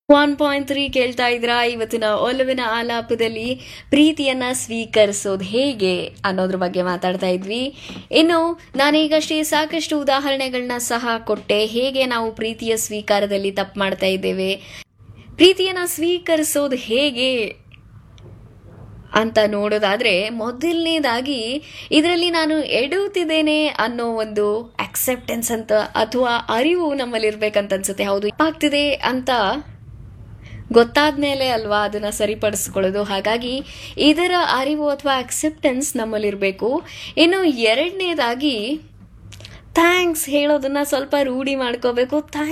one point three ಕೇಳ್ತಾ ಇದ್ರ ಇವತ್ತಿನ ಒಲವಿನ ಆಲಾಪದಲ್ಲಿ ಪ್ರೀತಿಯನ್ನ ಸ್ವೀಕರಿಸೋದು ಹೇಗೆ ಅನ್ನೋದ್ರ ಬಗ್ಗೆ ಮಾತಾಡ್ತಾ ಇದ್ವಿ ಇನ್ನು ನಾನೀಗಷ್ಟೇ ಸಾಕಷ್ಟು ಉದಾಹರಣೆಗಳನ್ನ ಸಹ ಕೊಟ್ಟೆ ಹೇಗೆ ನಾವು ಪ್ರೀತಿಯ ಸ್ವೀಕಾರದಲ್ಲಿ ತಪ್ಪು ಮಾಡ್ತಾ ಇದ್ದೇವೆ ಪ್ರೀತಿಯನ್ನ ಸ್ವೀಕರಿಸೋದು ಹೇಗೆ ಅಂತ ನೋಡೋದಾದ್ರೆ ಮೊದಲನೇದಾಗಿ ಇದರಲ್ಲಿ ನಾನು ಎಡುತ್ತಿದ್ದೇನೆ ಅನ್ನೋ ಒಂದು ಅಕ್ಸೆಪ್ಟೆನ್ಸ್ ಅಂತ ಅಥವಾ ಅರಿವು ನಮ್ಮಲ್ಲಿ ಇರ್ಬೇಕಂತ ಅನ್ಸುತ್ತೆ ಹೌದು ಆಗ್ತಿದೆ ಅಂತ ಗೊತ್ತಾದ್ಮೇಲೆ ಅಲ್ವಾ ಅದನ್ನ ಸರಿಪಡಿಸ್ಕೊಳ್ಳೋದು ಹಾಗಾಗಿ ಇದರ ಅರಿವು ಅಥವಾ ಅಕ್ಸೆಪ್ಟೆನ್ಸ್ ನಮ್ಮಲ್ಲಿರಬೇಕು ಇನ್ನು ಎರಡನೇದಾಗಿ ಥ್ಯಾಂಕ್ಸ್ ಹೇಳೋದನ್ನ ಸ್ವಲ್ಪ ರೂಢಿ ಮಾಡ್ಕೋಬೇಕು